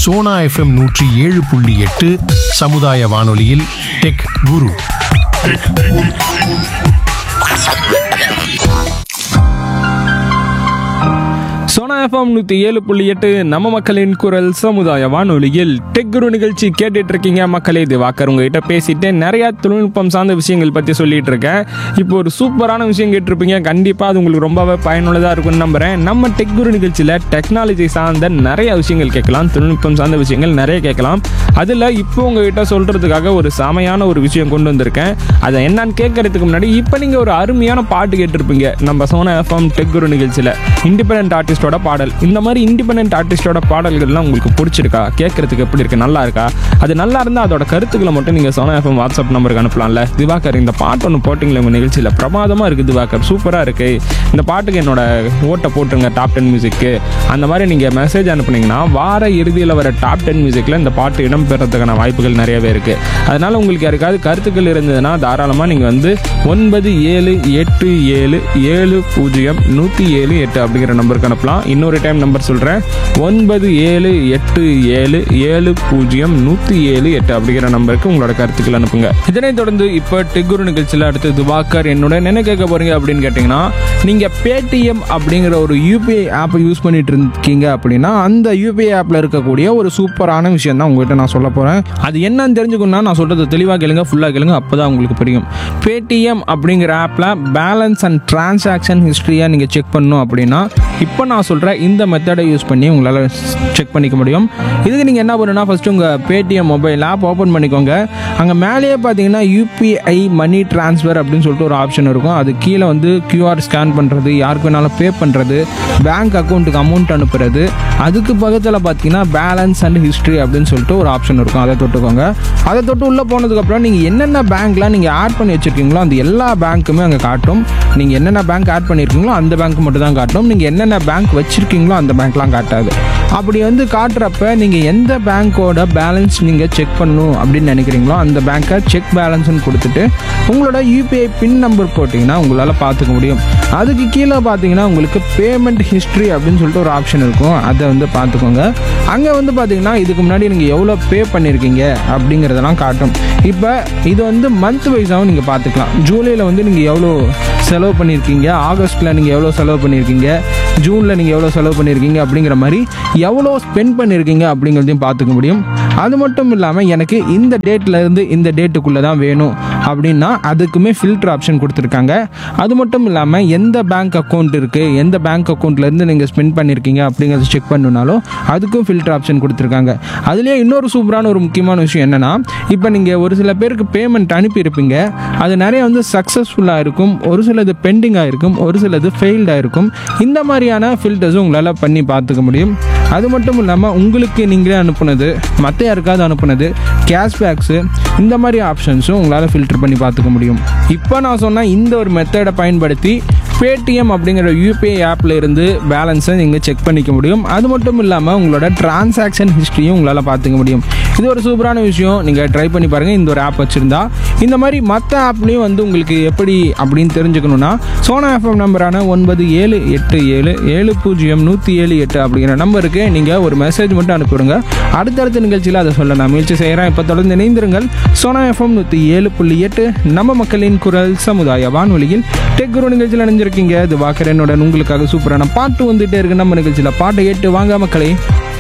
Sona FM நூற்றி ஏழு புள்ளி எட்டு சமுதாய வானொலியில் டெக் குரு சோனா எஃப்எம் நூற்றி ஏழு புள்ளி எட்டு நம்ம மக்களின் குரல் சமுதாய வானொலியில் டெக் குரு நிகழ்ச்சி கேட்டுட்டு இருக்கீங்க மக்களே திவாக்கர் உங்ககிட்ட பேசிட்டு நிறைய தொழில்நுட்பம் சார்ந்த விஷயங்கள் பற்றி சொல்லிட்டு இருக்கேன் இப்போ ஒரு சூப்பரான விஷயம் கேட்டிருப்பீங்க கண்டிப்பாக அது உங்களுக்கு ரொம்பவே பயனுள்ளதாக இருக்கும்னு நம்புறேன் நம்ம டெக் குரு நிகழ்ச்சியில் டெக்னாலஜி சார்ந்த நிறைய விஷயங்கள் கேட்கலாம் தொழில்நுட்பம் சார்ந்த விஷயங்கள் நிறைய கேட்கலாம் அதில் இப்போ உங்ககிட்ட சொல்கிறதுக்காக ஒரு செமையான ஒரு விஷயம் கொண்டு வந்திருக்கேன் அதை என்னன்னு கேட்கறதுக்கு முன்னாடி இப்போ நீங்கள் ஒரு அருமையான பாட்டு கேட்டிருப்பீங்க நம்ம சோனா எஃப்எம் டெக் குரு நிகழ்ச்சியில் இண்டிபெண்ட் ஆர்டிஸ்டோட பாடல் இந்த மாதிரி இண்டிபெண்ட் ஆர்டிஸ்டோட பாடல்கள்லாம் உங்களுக்கு பிடிச்சிருக்கா கேட்கறதுக்கு எப்படி இருக்கு நல்லா இருக்கா அது நல்லா இருந்தால் அதோட கருத்துக்களை மட்டும் நீங்கள் சோனா எஃப்எம் வாட்ஸ்அப் நம்பருக்கு அனுப்பலாம்ல திவாகர் இந்த பாட்டு ஒன்று போட்டிங்களே உங்கள் நிகழ்ச்சியில் பிரமாதமாக இருக்குது திவாகர் சூப்பராக இருக்கு இந்த பாட்டுக்கு என்னோட ஓட்டை போட்டுருங்க டாப் டென் மியூசிக்கு அந்த மாதிரி நீங்கள் மெசேஜ் அனுப்புனீங்கன்னா வார இறுதியில் வர டாப் டென் மியூசிக்கில் இந்த பாட்டு இடம்பெறதுக்கான வாய்ப்புகள் நிறையவே இருக்குது அதனால் உங்களுக்கு யாருக்காவது கருத்துக்கள் இருந்ததுன்னா தாராளமாக நீங்கள் வந்து ஒன்பது ஏழு எட்டு ஏழு ஏழு பூஜ்ஜியம் நூற்றி ஏழு எட்டு அப்படிங்கிற நம்பருக்கு அனுப்பலாம் இன்னொரு டைம் நம்பர் சொல்கிறேன் ஒன்பது ஏழு எட்டு ஏழு ஏழு பூஜ்ஜியம் நூற்றி ஏழு எட்டு அப்படிங்கிற நம்பருக்கு உங்களோட கருத்துக்கள் அனுப்புங்க இதனைத் தொடர்ந்து இப்போ டெக்குரு நிகழ்ச்சியில் அடுத்து துபாக்கர் என்னோட என்ன கேட்க போறீங்க அப்படின்னு கேட்டிங்கன்னா நீங்கள் பேடிஎம் அப்படிங்கிற ஒரு யூபிஐ ஆப்பை யூஸ் பண்ணிட்டு இருக்கீங்க அப்படின்னா அந்த யூபிஐ ஆப்பில் இருக்கக்கூடிய ஒரு சூப்பரான விஷயம் தான் உங்ககிட்ட நான் சொல்ல போகிறேன் அது என்னன்னு தெரிஞ்சுக்கணும்னா நான் சொல்கிறது தெளிவாக கேளுங்க ஃபுல்லாக கேளுங்க அப்போ தான் உங்களுக்கு புரியும் பேடிஎம் அப்படிங்கிற ஆப்பில் பேலன்ஸ் அண்ட் டிரான்சாக்ஷன் ஹிஸ்ட்ரியாக நீங்கள் செக் பண்ணணும் அப்படின்னா இப்போ நான் சொல்கிற இந்த மெத்தடை யூஸ் பண்ணி உங்களால் செக் பண்ணிக்க முடியும் இதுக்கு நீங்கள் என்ன பண்ணணும்னா ஃபஸ்ட்டு உங்கள் பேடிஎம் மொபைல் ஆப் ஓப்பன் பண்ணிக்கோங்க அங்கே மேலேயே பார்த்தீங்கன்னா யூபிஐ மணி ட்ரான்ஸ்ஃபர் அப்படின்னு சொல்லிட்டு ஒரு ஆப்ஷன் இருக்கும் அது கீழே வந்து கியூஆர் ஸ்கேன் பண்ணுறது யாருக்கு வேணாலும் பே பண்ணுறது பேங்க் அக்கௌண்ட்டுக்கு அமௌண்ட் அனுப்புறது அதுக்கு பக்கத்தில் பார்த்தீங்கன்னா பேலன்ஸ் அண்ட் ஹிஸ்ட்ரி அப்படின்னு சொல்லிட்டு ஒரு ஆப்ஷன் இருக்கும் அதை தொட்டுக்கோங்க அதை தொட்டு உள்ளே போனதுக்கப்புறம் நீங்கள் என்னென்ன பேங்க்லாம் நீங்கள் ஆட் பண்ணி வச்சுருக்கீங்களோ அந்த எல்லா பேங்க்குமே அங்கே காட்டும் நீங்கள் என்னென்ன பேங்க் ஆட் பண்ணியிருக்கீங்களோ அந்த பேங்க் மட்டும் தான் காட்டும் நீங்கள் என்னென்ன பேங்க் வச்சுருக்கீங்களோ அந்த பேங்க்லாம் காட்டாது அப்படி வந்து காட்டுறப்ப நீங்கள் எந்த பேங்க்கோட பேலன்ஸ் நீங்கள் செக் பண்ணணும் அப்படின்னு நினைக்கிறீங்களோ அந்த பேங்க்கை செக் பேலன்ஸ்னு கொடுத்துட்டு உங்களோட யூபிஐ பின் நம்பர் போட்டிங்கன்னா உங்களால் பார்த்துக்க முடியும் அதுக்கு கீழே பார்த்தீங்கன்னா உங்களுக்கு பேமெண்ட் ஹிஸ்ட்ரி அப்படின்னு சொல்லிட்டு ஒரு ஆப்ஷன் இருக்கும் அதை வந்து பார்த்துக்கோங்க அங்கே வந்து பார்த்தீங்கன்னா இதுக்கு முன்னாடி நீங்கள் எவ்வளோ பே பண்ணியிருக்கீங்க அப்படிங்கிறதெல்லாம் காட்டும் இப்போ இது வந்து மந்த் வைஸாகவும் நீங்கள் பார்த்துக்கலாம் ஜூலையில் வந்து நீங்கள் எவ்வளோ செலவு பண்ணியிருக்கீங்க ஆகஸ்ட்டில் நீங்கள் எவ்வளோ செலவு பண்ணியிருக்கீங்க ஜூனில் நீங்கள் எவ்வளோ செலவு பண்ணியிருக்கீங்க அப்படிங்கிற மாதிரி எவ்வளோ ஸ்பெண்ட் பண்ணியிருக்கீங்க அப்படிங்கிறதையும் பார்த்துக்க முடியும் அது மட்டும் இல்லாமல் எனக்கு இந்த டேட்ல இருந்து இந்த டேட்டுக்குள்ளே தான் வேணும் அப்படின்னா அதுக்குமே ஃபில்டர் ஆப்ஷன் கொடுத்துருக்காங்க அது மட்டும் இல்லாமல் எந்த பேங்க் அக்கௌண்ட் இருக்குது எந்த பேங்க் அக்கௌண்ட்லேருந்து நீங்கள் ஸ்பெண்ட் பண்ணியிருக்கீங்க அப்படிங்கிறத செக் பண்ணணுனாலும் அதுக்கும் ஃபில்டர் ஆப்ஷன் கொடுத்துருக்காங்க அதுலேயே இன்னொரு சூப்பரான ஒரு முக்கியமான விஷயம் என்னென்னா இப்போ நீங்கள் ஒரு சில பேருக்கு பேமெண்ட் அனுப்பியிருப்பீங்க அது நிறைய வந்து சக்ஸஸ்ஃபுல்லாக இருக்கும் ஒரு சிலது பெண்டிங்காக இருக்கும் ஒரு சிலது ஃபெயில்டாக இருக்கும் இந்த மாதிரியான ஃபில்டர்ஸும் உங்களால் பண்ணி பார்த்துக்க முடியும் அது மட்டும் இல்லாமல் உங்களுக்கு நீங்களே அனுப்புனது மற்ற யாருக்காவது அனுப்புனது கேஷ்பேக்ஸு இந்த மாதிரி ஆப்ஷன்ஸும் உங்களால் ஃபில்டர் பண்ணி பார்த்துக்க முடியும் இப்போ நான் சொன்ன இந்த ஒரு மெத்தடை பயன்படுத்தி பேடிஎம் அப்படிங்கிற யூபிஐ ஆப்பில் இருந்து பேலன்ஸை நீங்கள் செக் பண்ணிக்க முடியும் அது மட்டும் இல்லாமல் உங்களோட டிரான்சாக்ஷன் ஹிஸ்ட்ரியும் உங்களால் பார்த்துக்க முடியும் இது ஒரு சூப்பரான விஷயம் நீங்கள் ட்ரை பண்ணி பாருங்கள் இந்த ஒரு ஆப் வச்சுருந்தா இந்த மாதிரி மற்ற ஆப்லேயும் வந்து உங்களுக்கு எப்படி அப்படின்னு தெரிஞ்சுக்கணுன்னா சோனா எஃப்எம் நம்பரான ஒன்பது ஏழு எட்டு ஏழு ஏழு பூஜ்ஜியம் நூற்றி ஏழு எட்டு அப்படிங்கிற நம்பருக்கு நீங்கள் ஒரு மெசேஜ் மட்டும் அனுப்பிவிடுங்க அடுத்தடுத்த நிகழ்ச்சியில் அதை சொல்ல நான் முயற்சி செய்கிறேன் இப்போ தொடர்ந்து இணைந்திருங்கள் சோனா எஃப்எம் நூற்றி ஏழு புள்ளி எட்டு நம்ம மக்களின் குரல் சமுதாய வானொலியில் டெக் குரு நிகழ்ச்சியில் அணிஞ்சிருக்கீங்க இது வாக்கரனுடன் உங்களுக்காக சூப்பரான பாட்டு வந்துட்டே இருக்கு நம்ம நிகழ்ச்சியில் பாட்டை கேட்டு வாங்க மக்களே